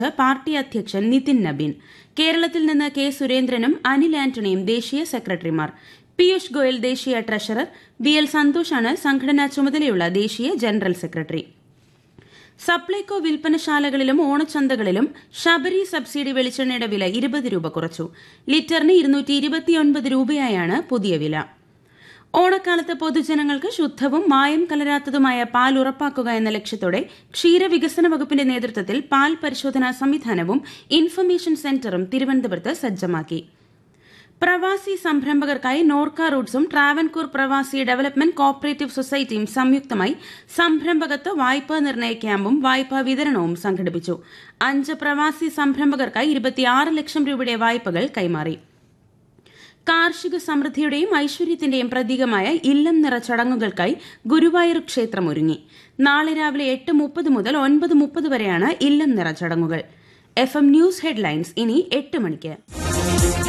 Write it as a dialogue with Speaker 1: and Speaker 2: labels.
Speaker 1: party അധ്യക്ഷൻ നിതിൻ നബീൻ കേരളത്തിൽ നിന്ന് കെ സുരേന്ദ്രനും അനിൽ ആന്റണിയും ദേശീയ സെക്രട്ടറിമാർ പീയൂഷ് ഗോയൽ ദേശീയ ട്രഷറർ വി എൽ സന്തോഷാണ് സംഘടനാ ചുമതലയുള്ള ദേശീയ ജനറൽ സെക്രട്ടറി സപ്ലൈകോ വിൽപ്പനശാലകളിലും ഓണച്ചന്തകളിലും ശബരി സബ്സിഡി വെളിച്ചെണ്ണയുടെ വില ഇരുപത് രൂപ കുറച്ചു ലിറ്ററിന് ഇരുന്നൂറ്റി ഇരുപത്തിയൊൻപത് രൂപയായാണ് പുതിയ വില ഓണക്കാലത്ത് പൊതുജനങ്ങൾക്ക് ശുദ്ധവും മായം കലരാത്തതുമായ പാൽ ഉറപ്പാക്കുക എന്ന ലക്ഷ്യത്തോടെ ക്ഷീരവികസന വകുപ്പിന്റെ നേതൃത്വത്തിൽ പാൽ പരിശോധനാ സംവിധാനവും ഇൻഫർമേഷൻ സെന്ററും തിരുവനന്തപുരത്ത് സജ്ജമാക്കി പ്രവാസി സംരംഭകർക്കായി നോർക്ക റൂട്ട്സും ട്രാവൻകൂർ പ്രവാസി ഡെവലപ്മെന്റ് കോപ്പറേറ്റീവ് സൊസൈറ്റിയും സംയുക്തമായി സംരംഭകത്വ വായ്പാ നിർണയ ക്യാമ്പും വായ്പാ വിതരണവും സംഘടിപ്പിച്ചു അഞ്ച് പ്രവാസി സംരംഭകർക്കായി ഇരുപത്തിയാറ് ലക്ഷം രൂപയുടെ വായ്പകൾ കൈമാറി കാർഷിക സമൃദ്ധിയുടെയും ഐശ്വര്യത്തിന്റെയും പ്രതീകമായ ഇല്ലം നിറ ചടങ്ങുകൾക്കായി ഗുരുവായൂർ ക്ഷേത്രം ഒരുങ്ങി നാളെ രാവിലെ എട്ട് മുപ്പത് മുതൽ ഒൻപത് മുപ്പത് വരെയാണ് ഇല്ലം നിറ ചടങ്ങുകൾ എഫ് എം ന്യൂസ് ഹെഡ്ലൈൻസ് ഇനി എട്ട് മണിക്ക്